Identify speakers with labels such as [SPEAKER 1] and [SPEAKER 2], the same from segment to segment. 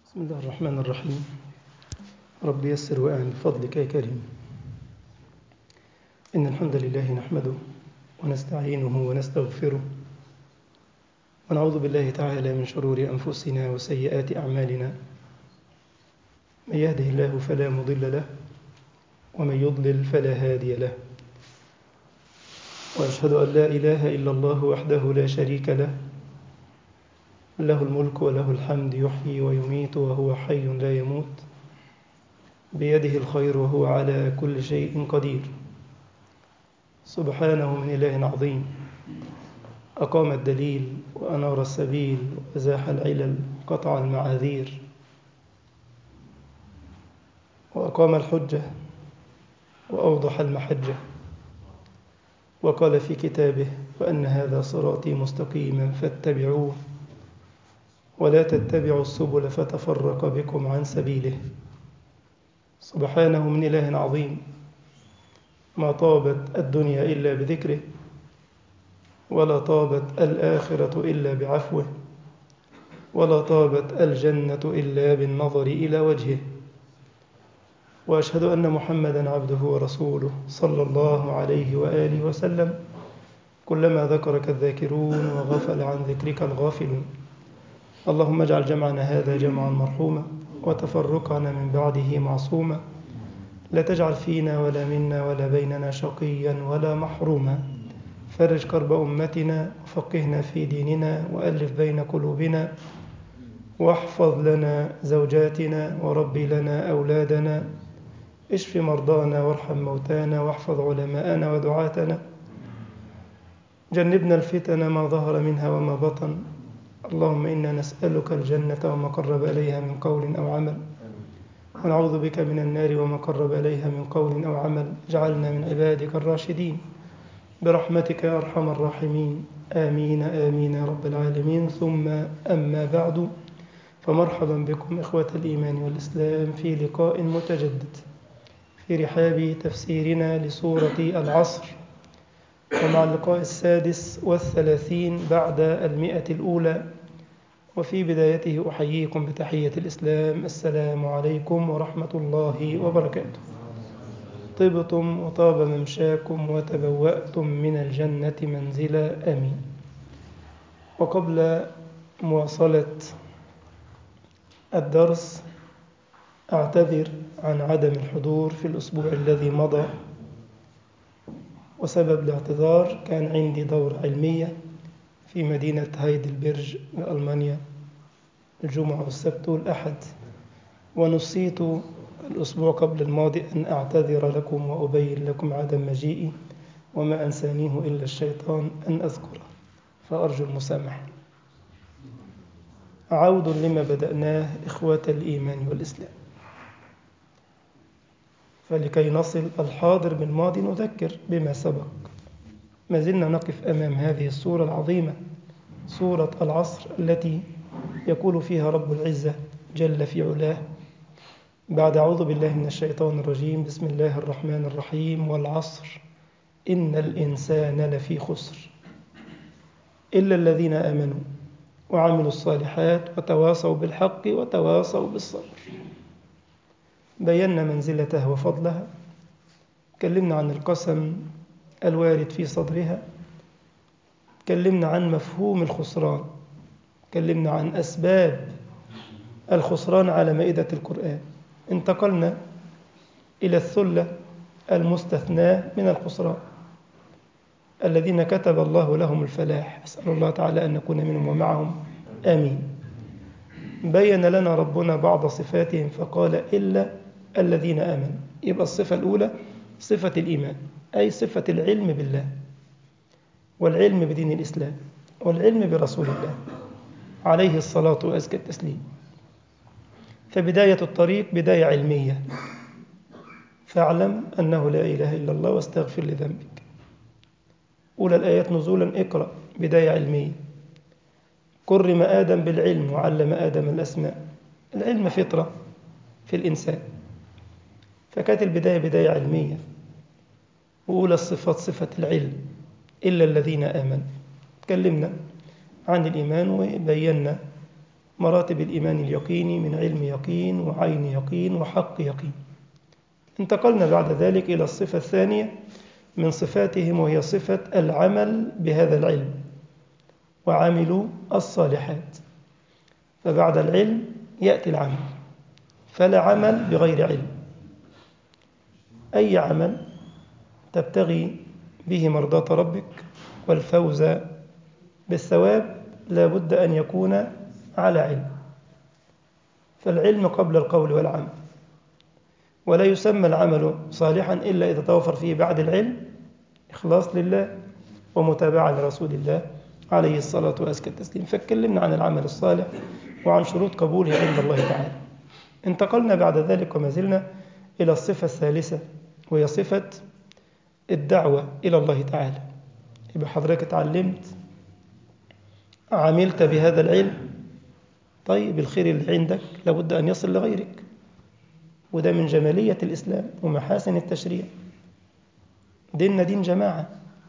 [SPEAKER 1] بسم الله الرحمن الرحيم رب يسر وأعن بفضلك يا كريم إن الحمد لله نحمده ونستعينه ونستغفره ونعوذ بالله تعالى من شرور أنفسنا وسيئات أعمالنا من يهده الله فلا مضل له ومن يضلل فلا هادي له وأشهد أن لا إله إلا الله وحده لا شريك له له الملك وله الحمد يحيي ويميت وهو حي لا يموت بيده الخير وهو على كل شيء قدير سبحانه من إله عظيم أقام الدليل وأنار السبيل وأزاح العلل قطع المعاذير وأقام الحجة وأوضح المحجة وقال في كتابه وأن هذا صراطي مستقيما فاتبعوه ولا تتبعوا السبل فتفرق بكم عن سبيله سبحانه من إله عظيم ما طابت الدنيا إلا بذكره ولا طابت الآخرة إلا بعفوه ولا طابت الجنة إلا بالنظر إلى وجهه وأشهد أن محمدا عبده ورسوله صلى الله عليه وآله وسلم كلما ذكرك الذاكرون وغفل عن ذكرك الغافلون اللهم اجعل جمعنا هذا جمعا مرحوما وتفرقنا من بعده معصوما لا تجعل فينا ولا منا ولا بيننا شقيا ولا محروما فرج كرب أمتنا وفقهنا في ديننا وألف بين قلوبنا واحفظ لنا زوجاتنا وربي لنا أولادنا اشف مرضانا وارحم موتانا واحفظ علماءنا ودعاتنا جنبنا الفتن ما ظهر منها وما بطن اللهم إنا نسألك الجنة وما قرب إليها من قول أو عمل ونعوذ بك من النار وما قرب إليها من قول أو عمل اجعلنا من عبادك الراشدين برحمتك يا أرحم الراحمين آمين آمين يا رب العالمين ثم أما بعد فمرحبا بكم إخوة الإيمان والإسلام في لقاء متجدد في رحاب تفسيرنا لسورة العصر ومع اللقاء السادس والثلاثين بعد المئة الأولى وفي بدايته أحييكم بتحية الإسلام السلام عليكم ورحمة الله وبركاته طبتم وطاب ممشاكم وتبوأتم من الجنة منزلا آمين وقبل مواصلة الدرس أعتذر عن عدم الحضور في الأسبوع الذي مضى وسبب الاعتذار كان عندي دورة علمية في مدينة هايدلبرج بألمانيا الجمعة والسبت والأحد ونسيت الأسبوع قبل الماضي أن أعتذر لكم وأبين لكم عدم مجيئي وما أنسانيه إلا الشيطان أن أذكره فأرجو المسامحة عود لما بدأناه إخوة الإيمان والإسلام فلكي نصل الحاضر بالماضي نذكر بما سبق ما زلنا نقف أمام هذه السورة العظيمة سورة العصر التي يقول فيها رب العزة جل في علاه بعد أعوذ بالله من الشيطان الرجيم بسم الله الرحمن الرحيم والعصر إن الإنسان لفي خسر إلا الذين آمنوا وعملوا الصالحات وتواصوا بالحق وتواصوا بالصبر بينا منزلتها وفضلها تكلمنا عن القسم الوارد في صدرها تكلمنا عن مفهوم الخسران تكلمنا عن أسباب الخسران على مائدة القرآن انتقلنا إلى الثلة المستثناة من الخسران الذين كتب الله لهم الفلاح أسأل الله تعالى أن نكون منهم ومعهم آمين بين لنا ربنا بعض صفاتهم فقال إلا الذين آمنوا يبقى الصفة الأولى صفة الإيمان أي صفة العلم بالله والعلم بدين الإسلام والعلم برسول الله عليه الصلاة وأزكى التسليم فبداية الطريق بداية علمية فاعلم أنه لا إله إلا الله واستغفر لذنبك أولى الآيات نزولا اقرأ بداية علمية كرم آدم بالعلم وعلم آدم الأسماء العلم فطرة في الإنسان فكانت البداية بداية علمية وأولى الصفات صفة العلم إلا الذين آمنوا تكلمنا عن الإيمان وبينا مراتب الإيمان اليقيني من علم يقين وعين يقين وحق يقين انتقلنا بعد ذلك إلى الصفة الثانية من صفاتهم وهي صفة العمل بهذا العلم وعملوا الصالحات فبعد العلم يأتي العمل فلا عمل بغير علم أي عمل تبتغي به مرضاة ربك والفوز بالثواب لا بد أن يكون على علم فالعلم قبل القول والعمل ولا يسمى العمل صالحا إلا إذا توفر فيه بعد العلم إخلاص لله ومتابعة لرسول الله عليه الصلاة وأزكى التسليم فاتكلمنا عن العمل الصالح وعن شروط قبوله عند الله تعالى انتقلنا بعد ذلك وما زلنا إلى الصفة الثالثة وهي صفة الدعوة إلى الله تعالى يبقى حضرتك اتعلمت عملت بهذا العلم طيب الخير اللي عندك لابد أن يصل لغيرك وده من جمالية الإسلام ومحاسن التشريع ديننا دين جماعة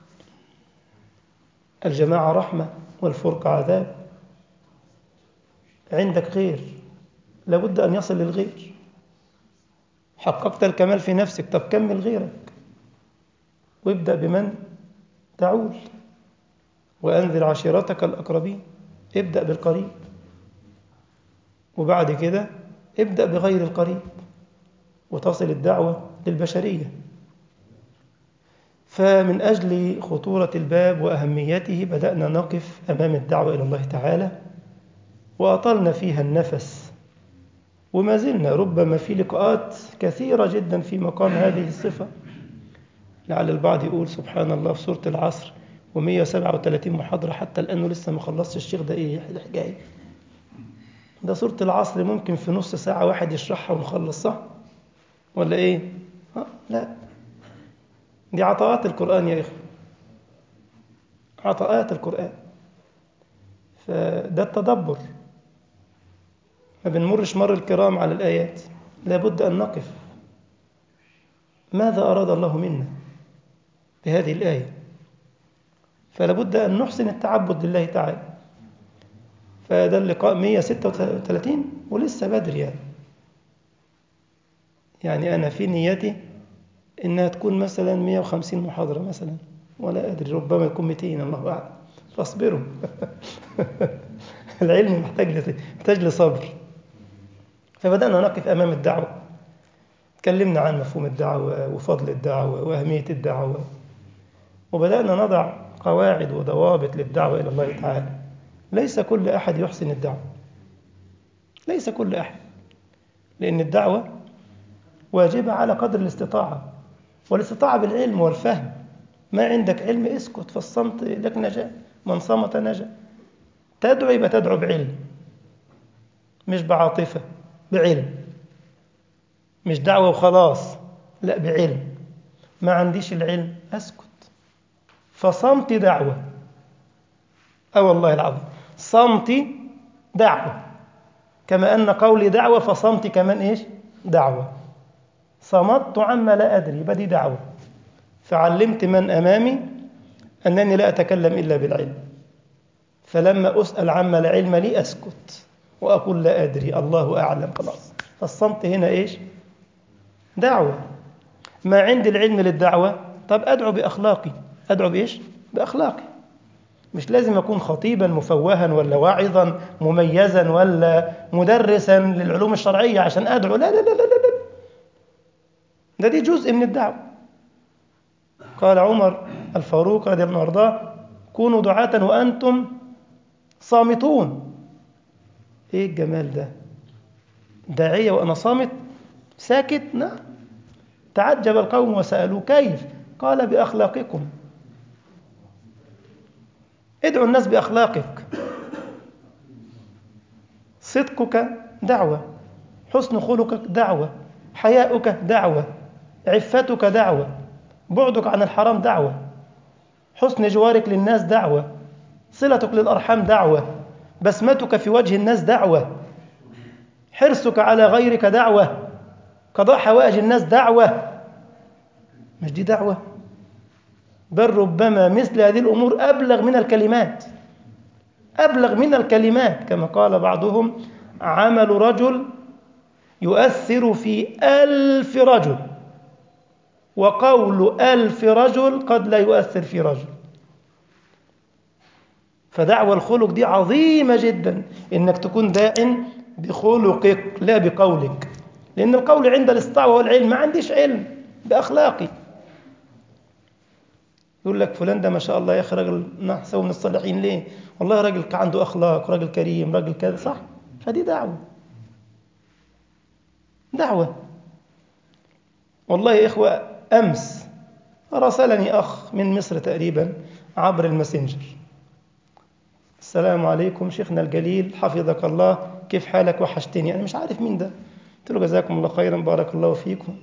[SPEAKER 1] الجماعة رحمة والفرقة عذاب عندك خير لابد أن يصل للغير حققت الكمال في نفسك طب كمل غيرك وابدأ بمن تعول وأنذر عشيرتك الأقربين ابدأ بالقريب وبعد كده ابدأ بغير القريب وتصل الدعوة للبشرية فمن أجل خطورة الباب وأهميته بدأنا نقف أمام الدعوة إلى الله تعالى وأطلنا فيها النفس وما زلنا ربما في لقاءات كثيرة جدا في مقام هذه الصفة لعل البعض يقول سبحان الله في سورة العصر و137 محاضرة حتى الآن لسه ما خلصش الشيخ ده إيه الحكاية ده سورة العصر ممكن في نص ساعة واحد يشرحها ونخلص صح ولا إيه آه لا دي عطاءات القرآن يا إخوة عطاءات القرآن فده التدبر ما بنمرش مر الكرام على الآيات لابد أن نقف ماذا أراد الله منا بهذه الآية فلابد أن نحسن التعبد لله تعالى فده اللقاء 136 ولسه بدري يعني يعني أنا في نيتي إنها تكون مثلا 150 محاضرة مثلا ولا أدري ربما يكون 200 الله أعلم فاصبروا العلم محتاج محتاج لصبر فبدأنا نقف أمام الدعوة تكلمنا عن مفهوم الدعوة وفضل الدعوة وأهمية الدعوة وبدأنا نضع قواعد وضوابط للدعوة إلى الله تعالى ليس كل أحد يحسن الدعوة ليس كل أحد لأن الدعوة واجبة على قدر الاستطاعة والاستطاعة بالعلم والفهم ما عندك علم اسكت فالصمت لك نجاة من صمت نجا تدعو يبقى تدعو بعلم مش بعاطفة بعلم مش دعوة وخلاص لا بعلم ما عنديش العلم أسكت فصمتي دعوة أه والله العظيم صمتي دعوة كما أن قولي دعوة فصمتي كمان إيش دعوة صمت عما لا أدري يبقى دي دعوة فعلمت من أمامي أنني لا أتكلم إلا بالعلم فلما أسأل عما لا علم لي أسكت وأقول لا أدري الله أعلم خلاص فالصمت هنا إيش دعوة ما عندي العلم للدعوة طب أدعو بأخلاقي أدعو بإيش بأخلاقي مش لازم أكون خطيبا مفوها ولا واعظا مميزا ولا مدرسا للعلوم الشرعية عشان أدعو لا لا لا لا لا ده دي جزء من الدعوة قال عمر الفاروق رضي الله عنه وارضاه كونوا دعاة وأنتم صامتون إيه الجمال ده داعية وأنا صامت ساكت نعم تعجب القوم وسألوا كيف قال بأخلاقكم ادعو الناس بأخلاقك صدقك دعوة حسن خلقك دعوة حياؤك دعوة عفتك دعوة بعدك عن الحرام دعوة حسن جوارك للناس دعوة صلتك للأرحام دعوة بسمتك في وجه الناس دعوة حرصك على غيرك دعوة قضاء حوائج الناس دعوة مش دي دعوة بل ربما مثل هذه الأمور أبلغ من الكلمات أبلغ من الكلمات كما قال بعضهم عمل رجل يؤثر في ألف رجل وقول ألف رجل قد لا يؤثر في رجل فدعوة الخلق دي عظيمة جدا إنك تكون داع بخلقك لا بقولك لأن القول عند الاستطاعة والعلم ما عنديش علم بأخلاقي يقول لك فلان ده ما شاء الله يا أخي راجل نحسه من الصالحين ليه والله راجل عنده أخلاق راجل كريم راجل كذا صح فدي دعوة دعوة والله يا إخوة أمس راسلني أخ من مصر تقريبا عبر الماسنجر السلام عليكم شيخنا الجليل حفظك الله كيف حالك وحشتني أنا مش عارف مين ده قلت له جزاكم الله خيرا بارك الله فيكم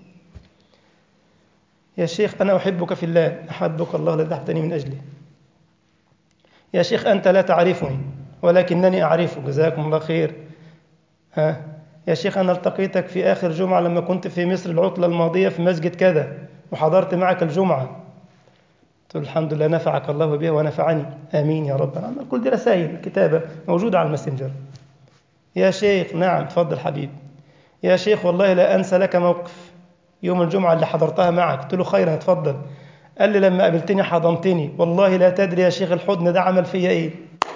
[SPEAKER 1] يا شيخ أنا أحبك في الله أحبك الله الذي أحبتني من أجله يا شيخ أنت لا تعرفني ولكنني أعرفك جزاكم الله خير ها يا شيخ أنا التقيتك في آخر جمعة لما كنت في مصر العطلة الماضية في مسجد كذا وحضرت معك الجمعة قلت له الحمد لله نفعك الله بها ونفعني آمين يا رب العالمين كل دي رسائل كتابة موجودة على الماسنجر يا شيخ نعم تفضل حبيب يا شيخ والله لا أنسى لك موقف يوم الجمعة اللي حضرتها معك قلت له خيرا اتفضل قال لي لما قابلتني حضنتني والله لا تدري يا شيخ الحضن ده عمل فيا ايه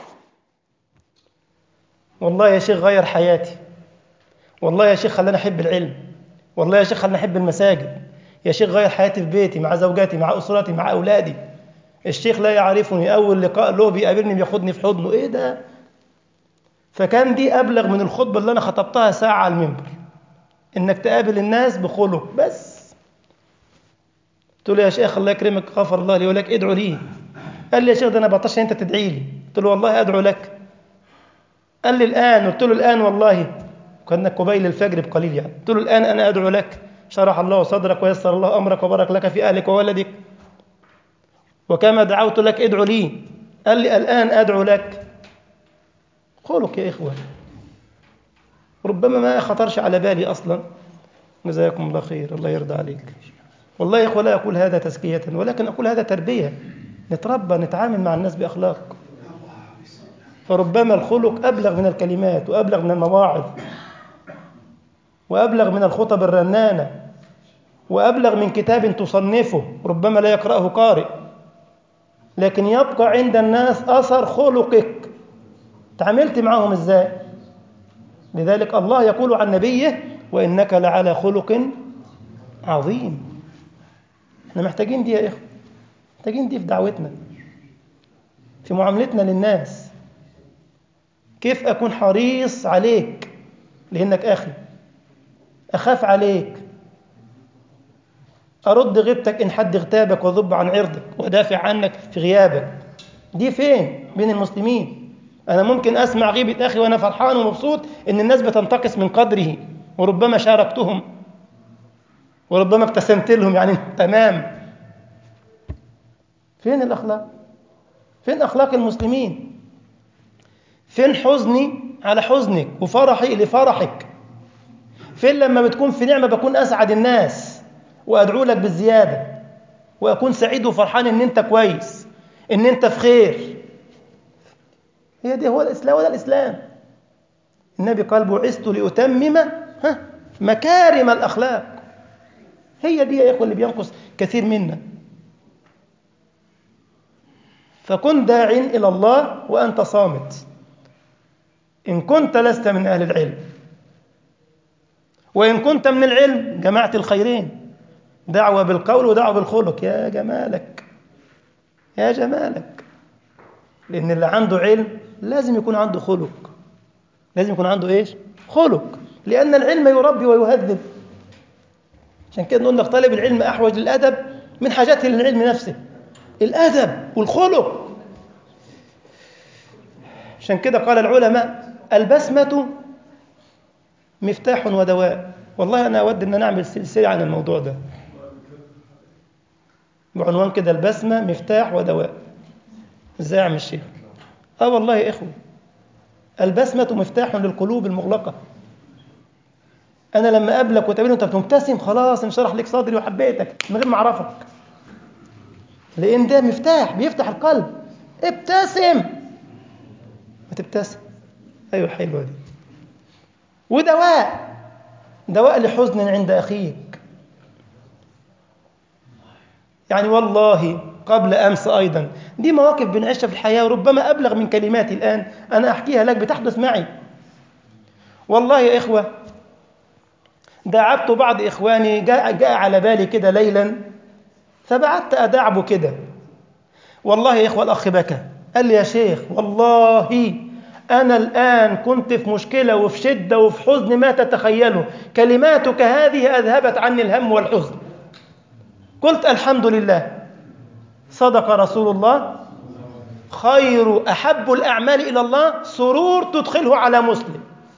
[SPEAKER 1] والله يا شيخ غير حياتي والله يا شيخ خلاني احب العلم والله يا شيخ خلاني احب المساجد يا شيخ غير حياتي في بيتي مع زوجاتي مع اسرتي مع اولادي الشيخ لا يعرفني اول لقاء له بيقابلني بياخدني في حضنه ايه ده فكان دي ابلغ من الخطبه اللي انا خطبتها ساعه على المنبر انك تقابل الناس بخلق بس قلت له يا شيخ الله يكرمك غفر الله لي ولك ادعو لي قال لي يا شيخ ده انا بطش انت تدعي لي قلت له والله ادعو لك قال لي الان قلت له الان والله كان قبيل الفجر بقليل يعني قلت له الان انا ادعو لك شرح الله صدرك ويسر الله امرك وبارك لك في اهلك وولدك وكما دعوت لك ادعو لي قال لي الان ادعو لك خلق يا اخوه ربما ما خطرش على بالي أصلا جزاكم الله خير الله يرضى عليك والله يا إخوة لا أقول هذا تزكية ولكن أقول هذا تربية نتربى نتعامل مع الناس بأخلاق فربما الخلق أبلغ من الكلمات وأبلغ من المواعظ وأبلغ من الخطب الرنانة وأبلغ من كتاب تصنفه ربما لا يقرأه قارئ لكن يبقى عند الناس أثر خلقك تعاملت معهم إزاي لذلك الله يقول عن نبيه وإنك لعلى خلق عظيم احنا محتاجين دي يا إخوة محتاجين دي في دعوتنا في معاملتنا للناس كيف أكون حريص عليك لأنك أخي أخاف عليك أرد غيبتك إن حد اغتابك وذب عن عرضك ودافع عنك في غيابك دي فين بين المسلمين أنا ممكن أسمع غيبة أخي وأنا فرحان ومبسوط إن الناس بتنتقص من قدره وربما شاركتهم وربما ابتسمت لهم يعني تمام فين الأخلاق؟ فين أخلاق المسلمين؟ فين حزني على حزنك وفرحي لفرحك؟ فين لما بتكون في نعمة بكون أسعد الناس وأدعو لك بالزيادة وأكون سعيد وفرحان إن أنت كويس إن أنت في خير هي دي هو الإسلام ولا الإسلام النبي قال بعثت لأتمم ها مكارم الأخلاق هي دي يا إخوة اللي بينقص كثير منا فكن داع إلى الله وأنت صامت إن كنت لست من أهل العلم وإن كنت من العلم جمعت الخيرين دعوة بالقول ودعوة بالخلق يا جمالك يا جمالك لأن اللي عنده علم لازم يكون عنده خلق لازم يكون عنده إيش خلق لأن العلم يربي ويهذب عشان كده نقول لك طالب العلم أحوج للأدب من حاجاته للعلم نفسه الأدب والخلق عشان كده قال العلماء البسمة مفتاح ودواء والله أنا أود أن نعمل سلسلة عن الموضوع ده بعنوان كده البسمة مفتاح ودواء ازاي يا عم الشيخ اه والله يا اخوه البسمة مفتاح للقلوب المغلقة أنا لما أقابلك وتقابلني وأنت بتبتسم خلاص انشرح لك صدري وحبيتك من غير ما أعرفك لأن ده مفتاح بيفتح القلب ابتسم ما تبتسم أيوة حلوة دي ودواء دواء لحزن عند أخيك يعني والله قبل أمس أيضا دي مواقف بنعيشها في الحياة وربما أبلغ من كلماتي الآن أنا أحكيها لك بتحدث معي والله يا إخوة داعبت بعض إخواني جاء, جاء على بالي كده ليلا فبعدت أداعبه كده والله يا إخوة الأخ بكى قال لي يا شيخ والله أنا الآن كنت في مشكلة وفي شدة وفي حزن ما تتخيله كلماتك هذه أذهبت عني الهم والحزن قلت الحمد لله صدق رسول الله خير أحب الأعمال إلى الله سرور تدخله على مسلم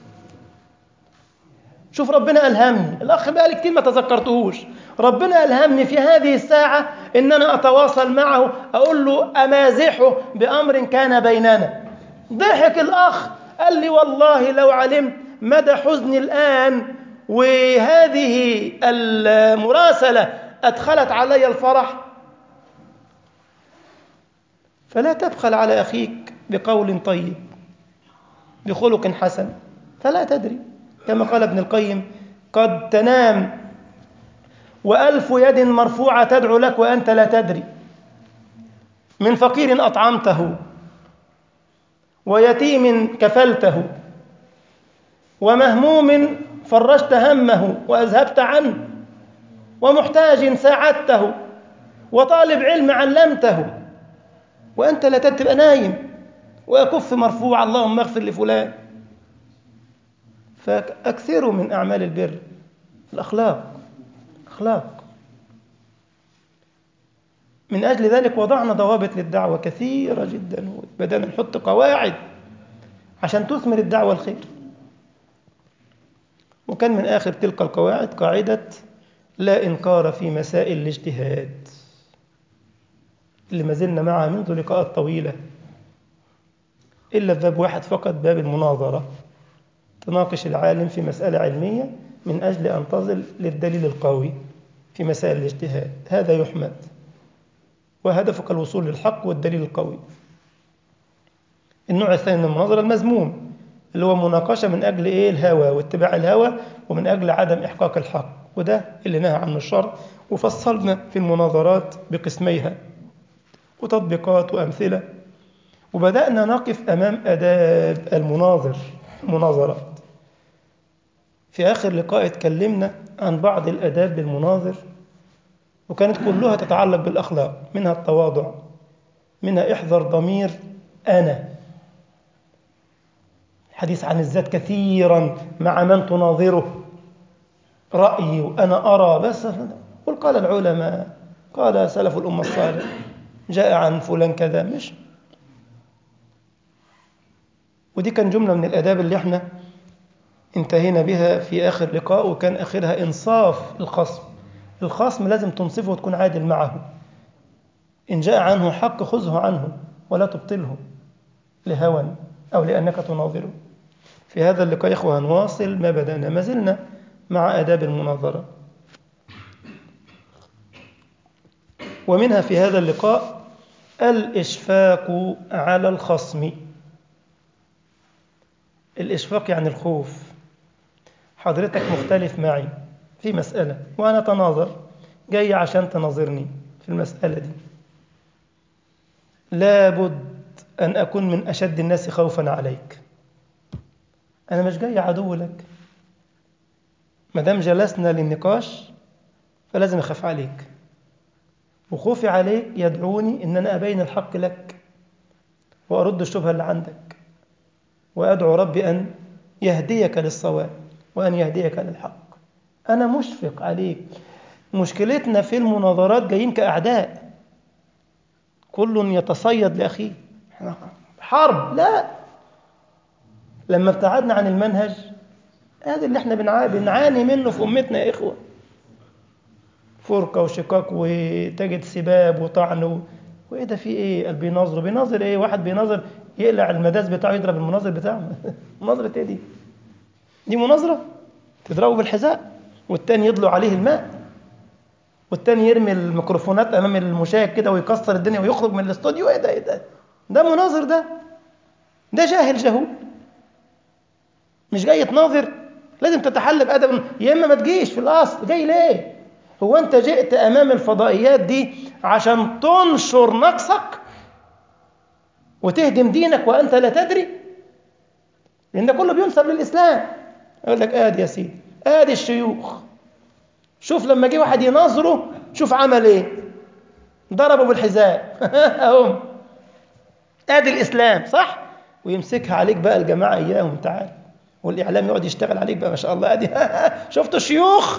[SPEAKER 1] شوف ربنا ألهمني الأخ بقالي كتير ما تذكرتهوش ربنا ألهمني في هذه الساعة إن أنا أتواصل معه أقول له أمازحه بأمر كان بيننا ضحك الأخ قال لي والله لو علمت مدى حزني الآن وهذه المراسلة أدخلت علي الفرح فلا تبخل على أخيك بقول طيب بخلق حسن فلا تدري كما قال ابن القيم قد تنام وألف يد مرفوعة تدعو لك وأنت لا تدري من فقير أطعمته ويتيم كفلته ومهموم فرجت همه وأذهبت عنه ومحتاج ساعدته وطالب علم علمته وأنت لا تبقى نايم وأكف مرفوع اللهم اغفر لفلان فأكثروا من أعمال البر الأخلاق أخلاق من أجل ذلك وضعنا ضوابط للدعوة كثيرة جدا بدأنا نحط قواعد عشان تثمر الدعوة الخير وكان من آخر تلك القواعد قاعدة لا إنكار في مسائل الاجتهاد اللي ما زلنا معها منذ لقاءات طويلة إلا في باب واحد فقط باب المناظرة تناقش العالم في مسألة علمية من أجل أن تصل للدليل القوي في مسائل الاجتهاد هذا يحمد وهدفك الوصول للحق والدليل القوي النوع الثاني من المناظرة المذموم اللي هو مناقشة من أجل إيه الهوى واتباع الهوى ومن أجل عدم إحقاق الحق وده اللي نهى عنه الشرع وفصلنا في المناظرات بقسميها وتطبيقات وأمثلة وبدأنا نقف أمام أداب المناظر المناظرات في آخر لقاء اتكلمنا عن بعض الأداب للمناظر وكانت كلها تتعلق بالأخلاق منها التواضع منها احذر ضمير أنا حديث عن الذات كثيرا مع من تناظره رأيي وأنا أرى بس قل قال العلماء قال سلف الأمة الصالح جاء عن فلان كذا مش ودي كان جملة من الأداب اللي احنا انتهينا بها في آخر لقاء وكان آخرها إنصاف الخصم الخصم لازم تنصفه وتكون عادل معه إن جاء عنه حق خذه عنه ولا تبطله لهوى أو لأنك تناظره في هذا اللقاء يا إخوة هنواصل ما بدأنا ما زلنا مع آداب المناظرة ومنها في هذا اللقاء الإشفاق على الخصم الإشفاق يعني الخوف حضرتك مختلف معي في مسألة وأنا تناظر جاي عشان تناظرني في المسألة دي لابد أن أكون من أشد الناس خوفا عليك أنا مش جاي عدو لك ما دام جلسنا للنقاش فلازم أخاف عليك وخوفي عليك يدعوني إن أنا أبين الحق لك وأرد الشبهة اللي عندك وأدعو ربي أن يهديك للصواب وأن يهديك للحق أنا مشفق عليك مشكلتنا في المناظرات جايين كأعداء كل يتصيد لأخيه حرب لا لما ابتعدنا عن المنهج هذا اللي احنا بنعاني منه في أمتنا يا إخوة فرقة وشقاق وتجد سباب وطعن و... وإيه ده في إيه قال بيناظر بيناظر إيه واحد بيناظر يقلع المداس بتاعه يضرب المناظر بتاعه مناظرة إيه دي دي مناظرة تضربه بالحذاء والتاني يضلع عليه الماء والتاني يرمي الميكروفونات امام المشاهد كده ويكسر الدنيا ويخرج من الاستوديو ايه ده ايه ده ده مناظر ده ده جاهل جهول مش جاي تناظر لازم تتحلى بأدب يا إما ما تجيش في الأصل جاي ليه هو أنت جئت أمام الفضائيات دي عشان تنشر نقصك وتهدم دينك وأنت لا تدري لأن ده كله بينسب للإسلام يقول لك آدي يا سيدي آدي الشيوخ شوف لما جه واحد يناظره شوف عمل ايه ضربه بالحذاء اهم ادي الاسلام صح ويمسكها عليك بقى الجماعه اياهم تعال والاعلام يقعد يشتغل عليك بقى ما شاء الله ادي شفتوا الشيوخ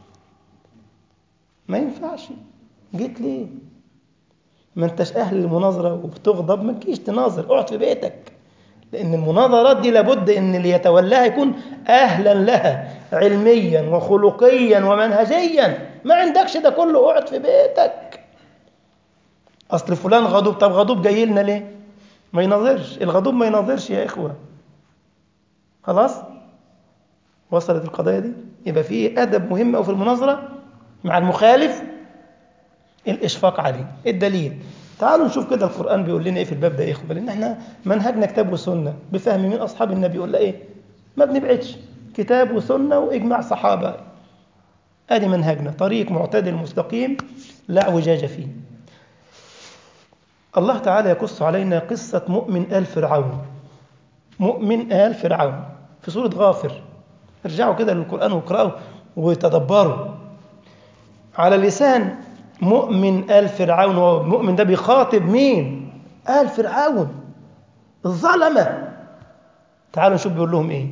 [SPEAKER 1] ما ينفعش جيت ليه ما انتش اهل المناظره وبتغضب ما تجيش تناظر اقعد في بيتك لان المناظرات دي لابد ان اللي يتولاها يكون اهلا لها علميا وخلقيا ومنهجيا ما عندكش ده كله اقعد في بيتك اصل فلان غضوب طب غضوب جاي لنا ليه ما يناظرش الغضوب ما يناظرش يا اخوه خلاص وصلت القضيه دي يبقى في ادب مهم أوي في المناظره مع المخالف الاشفاق عليه الدليل تعالوا نشوف كده القرآن بيقول لنا إيه في الباب ده يا إخوة لأن إحنا منهجنا كتاب وسنة بفهم من أصحاب النبي يقول إيه ما بنبعدش كتاب وسنة وإجماع صحابة أدي منهجنا طريق معتدل مستقيم لا اعوجاج فيه الله تعالى يقص علينا قصة مؤمن آل فرعون مؤمن آل فرعون في سورة غافر ارجعوا كده للقرآن واقرأوا وتدبروا على لسان مؤمن آل فرعون والمؤمن ده بيخاطب مين آل فرعون الظلمة تعالوا نشوف بيقول لهم ايه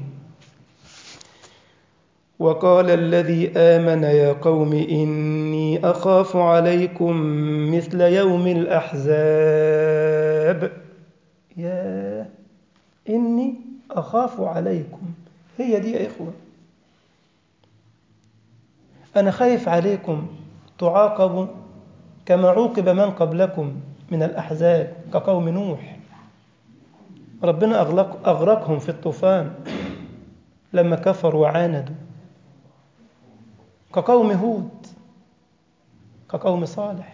[SPEAKER 1] وقال الذي آمن يا قوم إني أخاف عليكم مثل يوم الأحزاب يا إني أخاف عليكم هي دي يا إخوة أنا خايف عليكم تعاقبوا كما عوقب من قبلكم من الأحزاب كقوم نوح ربنا أغلق أغرقهم في الطوفان لما كفروا وعاندوا كقوم هود كقوم صالح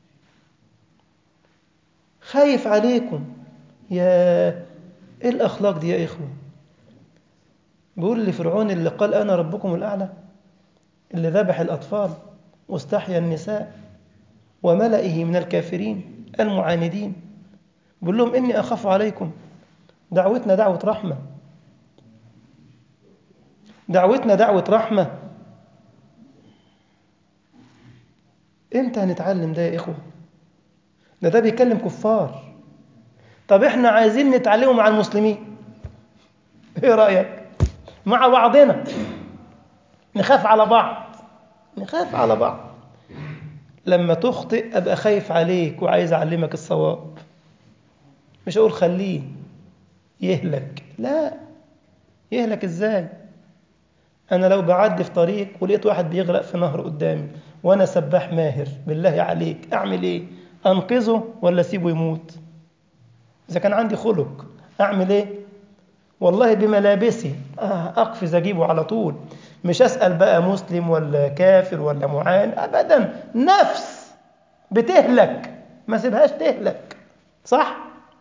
[SPEAKER 1] خايف عليكم يا ايه الاخلاق دي يا اخوه بيقول لفرعون اللي قال انا ربكم الاعلى اللي ذبح الاطفال واستحيا النساء وملئه من الكافرين المعاندين بيقول لهم اني اخاف عليكم دعوتنا دعوه رحمه دعوتنا دعوه رحمه امتى هنتعلم ده يا اخوه ده ده بيكلم كفار طب احنا عايزين نتعلمه مع المسلمين ايه رايك مع بعضنا نخاف على بعض نخاف على بعض لما تخطئ ابقى خايف عليك وعايز اعلمك الصواب مش اقول خليه يهلك لا يهلك ازاي انا لو بعدي في طريق ولقيت واحد بيغرق في نهر قدامي وانا سباح ماهر بالله عليك اعمل ايه انقذه ولا اسيبه يموت اذا كان عندي خلق اعمل ايه والله بملابسي اقفز اجيبه على طول مش اسال بقى مسلم ولا كافر ولا معان ابدا نفس بتهلك ما سيبهاش تهلك صح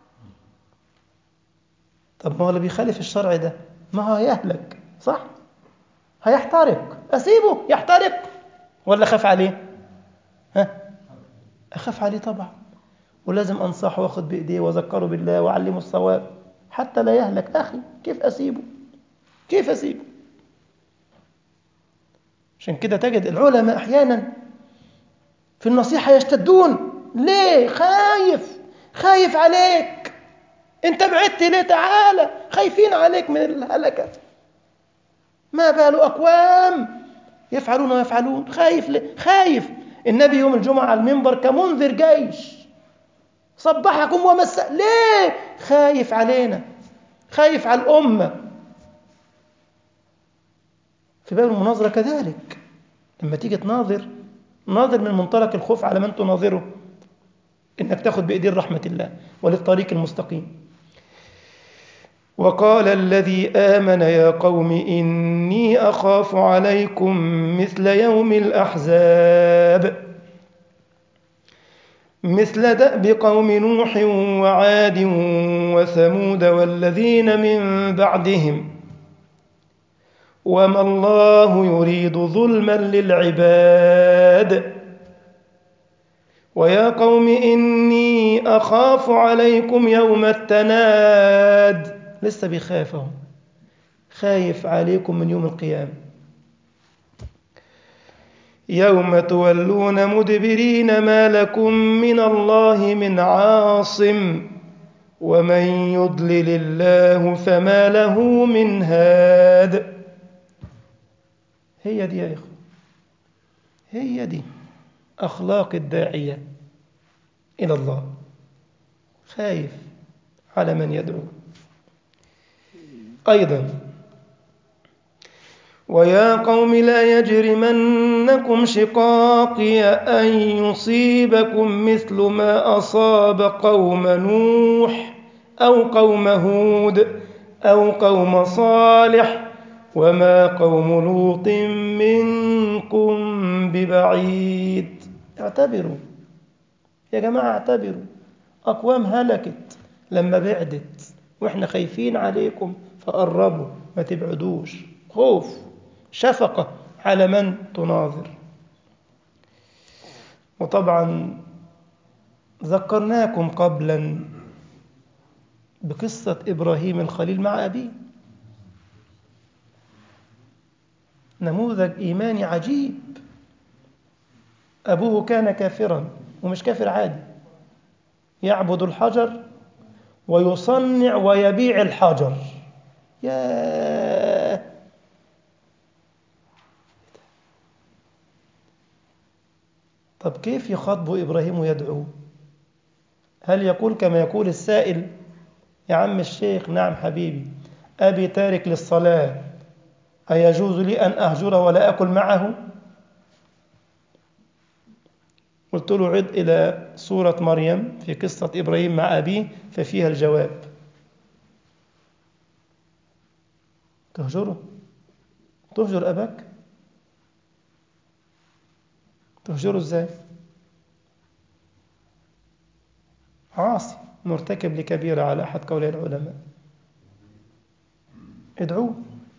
[SPEAKER 1] طب ما هو اللي بيخالف الشرع ده ما هو هيهلك صح هيحترق اسيبه يحترق ولا اخاف عليه ها اخاف عليه طبعا ولازم انصحه واخد بايديه واذكره بالله واعلمه الصواب حتى لا يهلك اخي كيف اسيبه كيف اسيبه عشان كده تجد العلماء احيانا في النصيحه يشتدون ليه خايف خايف عليك انت بعدت ليه تعالى خايفين عليك من الهلكه ما بال اقوام يفعلون ويفعلون خايف ليه؟ خايف النبي يوم الجمعة على المنبر كمنذر جيش صبحكم ومساء ليه خايف علينا خايف على الأمة في باب المناظرة كذلك لما تيجي تناظر ناظر من منطلق الخوف على من تناظره إنك تاخد بإيدين رحمة الله وللطريق المستقيم وقال الذي آمن يا قوم إني أخاف عليكم مثل يوم الأحزاب مثل دأب قوم نوح وعاد وثمود والذين من بعدهم وما الله يريد ظلما للعباد ويا قوم إني أخاف عليكم يوم التناد لسه بيخاف اهو خايف عليكم من يوم القيامة يوم تولون مدبرين ما لكم من الله من عاصم ومن يضلل الله فما له من هاد هي دي يا إخوة هي دي أخلاق الداعية إلى الله خايف على من يدعو أيضا ويا قوم لا يجرمنكم شقاقي أن يصيبكم مثل ما أصاب قوم نوح أو قوم هود أو قوم صالح وما قوم لوط منكم ببعيد اعتبروا يا جماعة اعتبروا أقوام هلكت لما بعدت وإحنا خايفين عليكم فقربوا ما تبعدوش خوف شفقة على من تناظر وطبعا ذكرناكم قبلا بقصة إبراهيم الخليل مع أبيه نموذج إيماني عجيب أبوه كان كافرا ومش كافر عادي يعبد الحجر ويصنع ويبيع الحجر يا طب كيف يخاطب إبراهيم ويدعوه هل يقول كما يقول السائل يا عم الشيخ نعم حبيبي أبي تارك للصلاة أيجوز لي أن أهجره ولا أكل معه قلت له عد إلى سورة مريم في قصة إبراهيم مع أبيه ففيها الجواب تهجره تهجر أباك تهجره إزاي عاصي مرتكب لكبيرة على أحد قولي العلماء ادعوه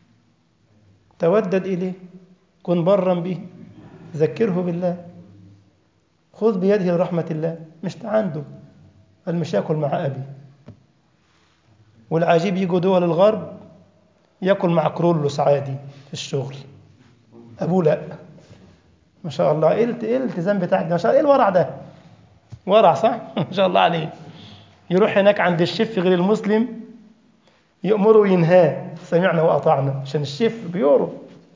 [SPEAKER 1] تودد إليه كن برا به ذكره بالله خذ بيده لرحمة الله مش عنده المشاكل مع أبي والعجيب يجوا دول الغرب ياكل مع كرولوس عادي في الشغل أبوه لا ما شاء الله ايه الالتزام بتاعك ده ما شاء الله ايه الورع ده ورع صح ما شاء الله عليه يروح هناك عند الشيف غير المسلم يأمره وينهاه سمعنا وأطعنا عشان الشيف بيورو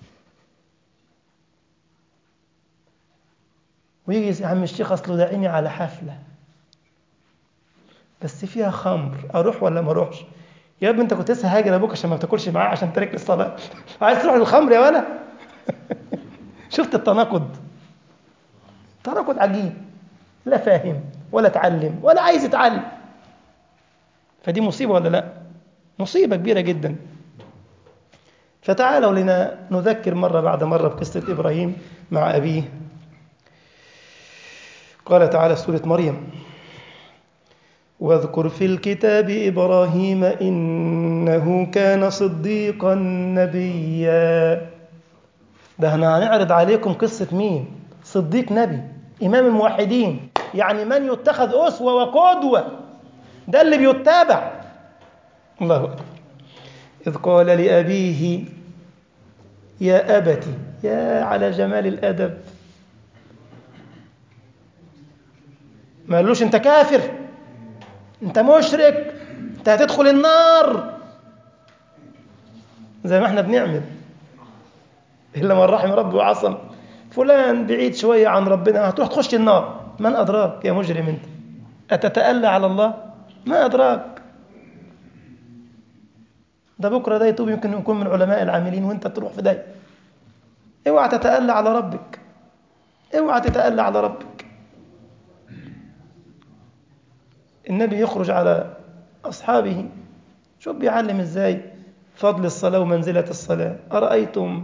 [SPEAKER 1] ويجي يا عم الشيخ أصله داعيني على حفلة بس فيها خمر أروح ولا ما أروحش يا ابني أنت كنت لسه هاجر أبوك عشان ما بتاكلش معاه عشان تارك الصلاة عايز تروح للخمر يا ولا شفت التناقض تناقض عجيب لا فاهم ولا اتعلم ولا عايز يتعلم فدي مصيبة ولا لا مصيبة كبيرة جدا فتعالوا لنا نذكر مرة بعد مرة بقصة إبراهيم مع أبيه قال تعالى سورة مريم واذكر في الكتاب إبراهيم إنه كان صديقا نبيا ده احنا هنعرض عليكم قصة مين صديق نبي إمام الموحدين يعني من يتخذ أسوة وقدوة ده اللي بيتابع الله أكبر إذ قال لأبيه يا أبت يا على جمال الأدب ما قالوش أنت كافر أنت مشرك أنت هتدخل النار زي ما احنا بنعمل إلا من رحم ربي وعصم فلان بعيد شوية عن ربنا هتروح تخش النار من أدراك يا مجرم أنت أتتألى على الله ما أدراك ده بكرة ده يتوب يمكن يكون من علماء العاملين وانت تروح في ده اوعى تتألى على ربك اوعى تتألى على ربك النبي يخرج على أصحابه شوف بيعلم ازاي فضل الصلاة ومنزلة الصلاة أرأيتم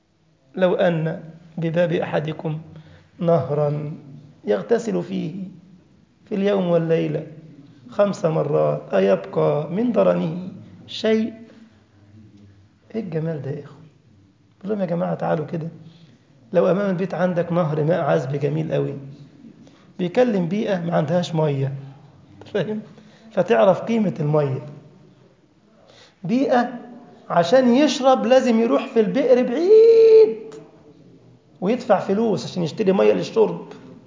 [SPEAKER 1] لو أن بباب أحدكم نهرا يغتسل فيه في اليوم والليلة خمس مرات أيبقى من درنه شيء إيه الجمال ده يا إخوة بقول لهم يا جماعة تعالوا كده لو أمام البيت عندك نهر ماء عذب جميل قوي بيكلم بيئة ما عندهاش مية فاهم فتعرف قيمة المية بيئة عشان يشرب لازم يروح في البئر بعيد ويدفع فلوس عشان يشتري مية للشرب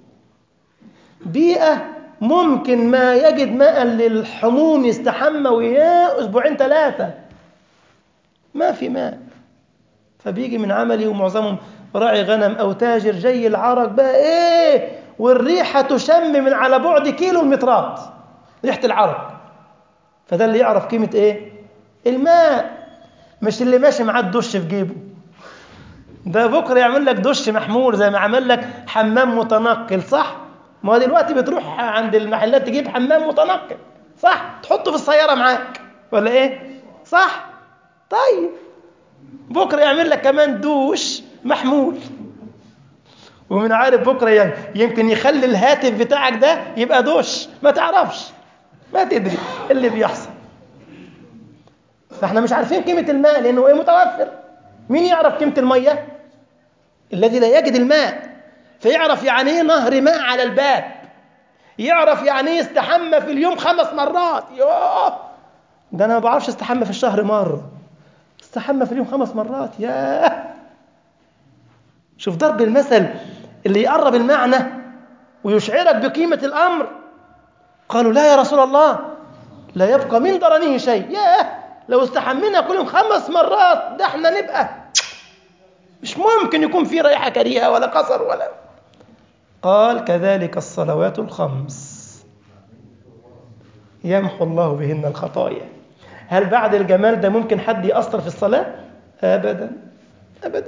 [SPEAKER 1] بيئة ممكن ما يجد ماء للحموم يستحمى وياه أسبوعين ثلاثة ما في ماء فبيجي من عملي ومعظمهم راعي غنم أو تاجر جاي العرق بقى إيه والريحة تشم من على بعد كيلو المترات ريحة العرق فده اللي يعرف قيمة إيه الماء مش اللي ماشي معاه الدش في جيبه ده بكرة يعمل لك دش محمول زي ما عمل لك حمام متنقل صح ما هو دلوقتي بتروح عند المحلات تجيب حمام متنقل صح تحطه في السيارة معاك ولا ايه صح طيب بكرة يعمل لك كمان دوش محمول ومن عارف بكرة يعني يمكن يخلي الهاتف بتاعك ده يبقى دوش ما تعرفش ما تدري اللي بيحصل فاحنا مش عارفين قيمة الماء لأنه ايه متوفر مين يعرف قيمة المية الذي لا يجد الماء فيعرف يعني ايه نهر ماء على الباب يعرف يعني ايه يستحمى في اليوم خمس مرات يوه ده انا ما بعرفش استحمى في الشهر مرة استحمى في اليوم خمس مرات ياه شوف ضرب المثل اللي يقرب المعنى ويشعرك بقيمة الأمر قالوا لا يا رسول الله لا يبقى من درنه شيء ياه لو استحمينا كل يوم خمس مرات ده احنا نبقى مش ممكن يكون في ريحة كريهة ولا قصر ولا قال كذلك الصلوات الخمس يمحو الله بهن الخطايا هل بعد الجمال ده ممكن حد يأثر في الصلاة؟ أبدا أبدا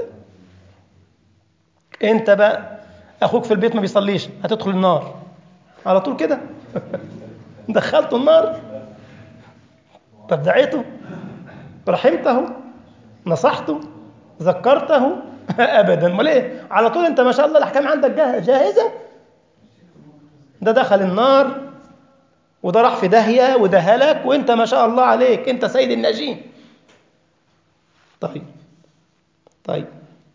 [SPEAKER 1] أنت بقى أخوك في البيت ما بيصليش هتدخل النار على طول كده دخلته النار طب دعيته رحمته نصحته ذكرته ابدا امال ايه على طول انت ما شاء الله الاحكام عندك جاهزه ده دخل النار وده راح في داهيه وده هلك وانت ما شاء الله عليك انت سيد الناجين طيب طيب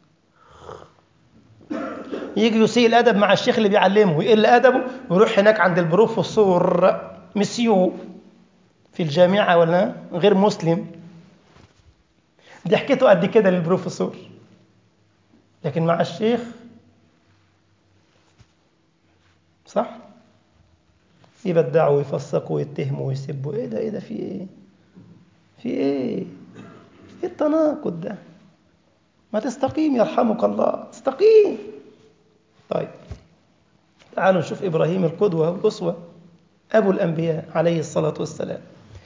[SPEAKER 1] يجي يسيء الادب مع الشيخ اللي بيعلمه ويقل ادبه ويروح هناك عند البروفيسور مسيو في الجامعه ولا غير مسلم ضحكته قد كده للبروفيسور لكن مع الشيخ صح يبدعوا ويفسقوا ويتهموا ويسبوا ايه ده ايه ده في ايه في ايه ايه التناقض ده ما تستقيم يرحمك الله استقيم طيب تعالوا نشوف ابراهيم القدوه والاسوه ابو الانبياء عليه الصلاه والسلام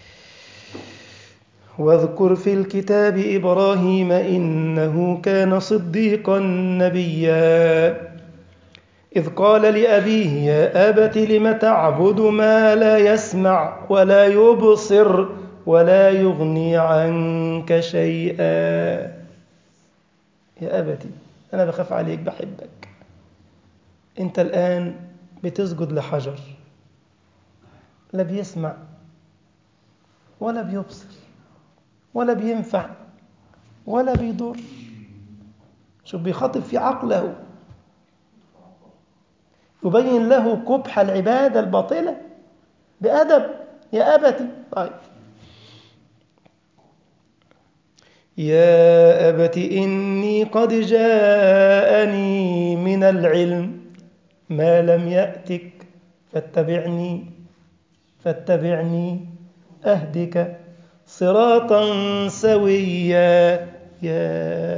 [SPEAKER 1] واذكر في الكتاب ابراهيم انه كان صديقا نبيا اذ قال لابيه يا ابت لم تعبد ما لا يسمع ولا يبصر ولا يغني عنك شيئا يا ابتي انا بخاف عليك بحبك انت الان بتسجد لحجر لا بيسمع ولا بيبصر ولا بينفع ولا بيضر شوف بيخاطب في عقله يبين له قبح العبادة الباطلة بأدب يا أبتي طيب يا أبت إني قد جاءني من العلم ما لم يأتك فاتبعني فاتبعني أهدك صراطا سويا يا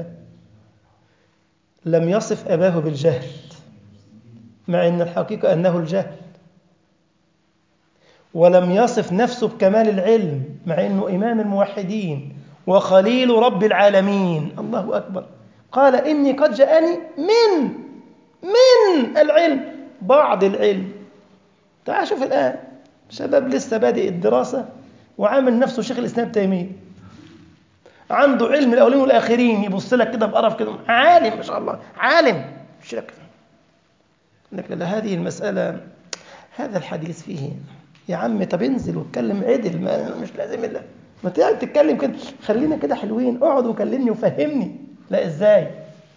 [SPEAKER 1] لم يصف أباه بالجهل مع أن الحقيقة أنه الجهل ولم يصف نفسه بكمال العلم مع أنه إمام الموحدين وخليل رب العالمين الله أكبر قال إني قد جاءني من من العلم بعض العلم تعال شوف الآن شباب لسه بادئ الدراسة وعامل نفسه شيخ الإسلام تيمية عنده علم الأولين والآخرين يبص لك كده بقرف كده عالم ما شاء الله عالم مش لك لك لا هذه المسألة هذا الحديث فيه يا عم طب انزل واتكلم عدل ما مش لازم الا ما تقعد تتكلم كده خلينا كده حلوين اقعد وكلمني وفهمني لا ازاي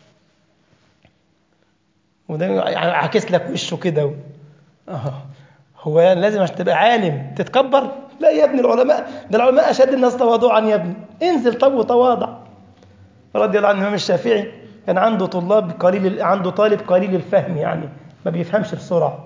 [SPEAKER 1] وده عاكس لك وشه كده و... اه هو لازم عشان تبقى عالم تتكبر لا يا ابني العلماء ده العلماء اشد الناس تواضعا يا ابني انزل طب وتواضع رضي الله عن الامام الشافعي كان عنده طلاب قليل عنده طالب قليل الفهم يعني ما بيفهمش بسرعه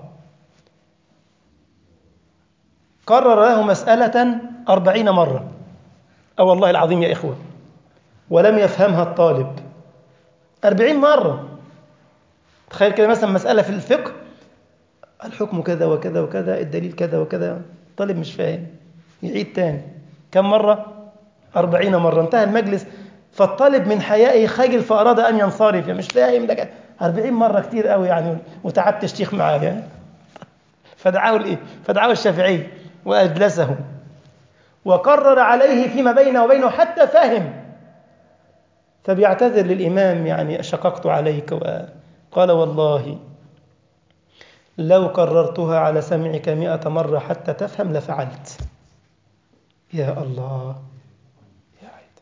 [SPEAKER 1] قرر له مسألة أربعين مرة أو والله العظيم يا إخوة ولم يفهمها الطالب أربعين مرة تخيل كده مثلا مسألة في الفقه الحكم كذا وكذا وكذا الدليل كذا وكذا الطالب مش فاهم يعيد تاني كم مرة؟ أربعين مرة انتهى المجلس فالطالب من حيائه خجل فأراد أن ينصرف مش فاهم ده أربعين مرة كتير قوي يعني وتعبت الشيخ معاه يعني فدعاه الإيه؟ فدعاه الشافعي وأجلسه وقرر عليه فيما بينه وبينه حتى فهم فبيعتذر للإمام يعني شققت عليك وقال والله لو كررتها على سمعك مئة مرة حتى تفهم لفعلت يا الله يا عيد